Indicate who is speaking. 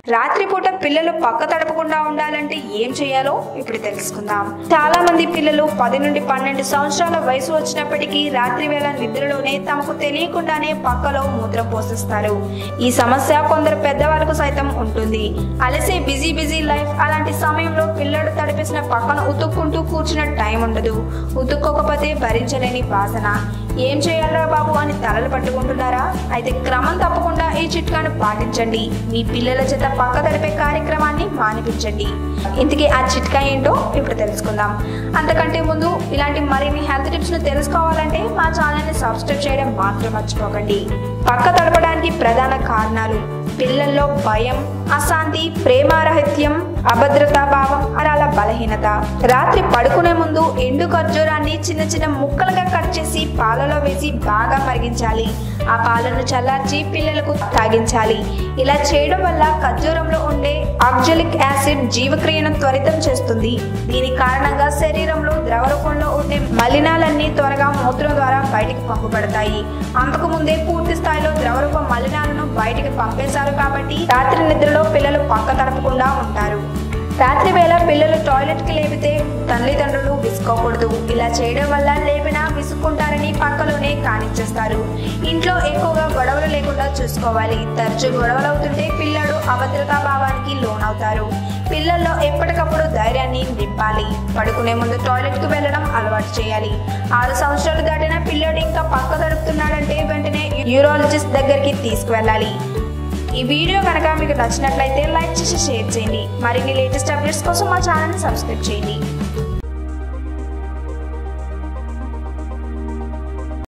Speaker 1: రాత్రిపూట పిల్లలు పక్క తడపకుండా ఉండాలంటే ఏం చేయాలో ఇప్పుడు తెలుసుకుందాం చాలా మంది పిల్లలు పది నుండి పన్నెండు సంవత్సరాల వయసు వచ్చినప్పటికీ రాత్రి వేళ నిద్రలోనే తమకు తెలియకుండానే పక్కలో మూత్రం పోషిస్తారు ఈ సమస్య కొందరు పెద్దవాళ్ళకు సైతం ఉంటుంది అలసే బిజీ బిజీ లైఫ్ అలాంటి సమయంలో పిల్లడు తడిపేసిన పక్కన ఉతుక్కుంటూ కూర్చున్న టైం ఉండదు ఉతుక్కోకపోతే భరించలేని వాసన ఏం చేయాలరా బాబు అని తలలు పట్టుకుంటున్నారా అయితే క్రమం తప్పకుండా ఈ చిట్కాను పాటించండి మీ పిల్లల చేత పక్క తడిపే కార్యక్రమాన్ని మానిపించండి ఇంతకీ ఆ చిట్కా ఏంటో ఇప్పుడు తెలుసుకుందాం అంతకంటే ముందు ఇలాంటి మరిన్ని హెల్త్ టిప్స్ ను తెలుసుకోవాలంటే మా ఛానల్ ని సబ్స్క్రైబ్ చేయడం మాత్రం మర్చిపోకండి పక్క తడపడానికి ప్రధాన కారణాలు పిల్లల్లో భయం అశాంతి ప్రేమారహిత్యం అభద్రతా భావం అరాల బలహీనత రాత్రి పడుకునే ముందు ఎండు ఖర్జూరాన్ని చిన్న చిన్న ముక్కలుగా కట్ చేసి పాలలో వేసి బాగా మరిగించాలి ఆ పాలను చల్లార్చి పిల్లలకు తాగించాలి ఇలా చేయడం వల్ల ఖర్జూరంలో ఉండే ఆక్జలిక్ యాసిడ్ జీవక్రియను త్వరితం చేస్తుంది దీని కారణంగా శరీరంలో ద్రవ రూపంలో ఉండే మలినాలన్నీ త్వరగా మూత్రం ద్వారా బయటికి పంపబడతాయి అంతకు ముందే పూర్తి స్థాయిలో ద్రవరూప మలినాలను బయటికి పంపేశారు కాబట్టి రాత్రి నిద్రలో పిల్లలు పక్క తడపకుండా ఉంటారు రాత్రి వేళ పిల్లలు టాయిలెట్ కి లేపితే తల్లిదండ్రులు విసుకోకూడదు ఇలా చేయడం వల్ల లేపినా విసుక్కుంటారని పక్కలోనే కానిచ్చేస్తారు ఇంట్లో ఎక్కువగా గొడవలు లేకుండా చూసుకోవాలి తరచూ గొడవలు అవుతుంటే పిల్లడు అభద్రతా భావానికి లోనవుతారు పిల్లల్లో ఎప్పటికప్పుడు ధైర్యాన్ని నింపాలి పడుకునే ముందు టాయిలెట్ కు వెళ్ళడం అలవాటు చేయాలి ఆరు సంవత్సరాలు దాటిన పిల్లడు ఇంకా పక్క దడుపుతున్నాడంటే వెంటనే యూరాలజిస్ట్ దగ్గరికి తీసుకువెళ్ళాలి ఈ వీడియో కనుక మీకు నచ్చినట్లయితే లైక్ చేసి షేర్ చేయండి మరిన్ని లేటెస్ట్ అప్డేట్స్ కోసం మా ఛానల్ని సబ్స్క్రైబ్ చేయండి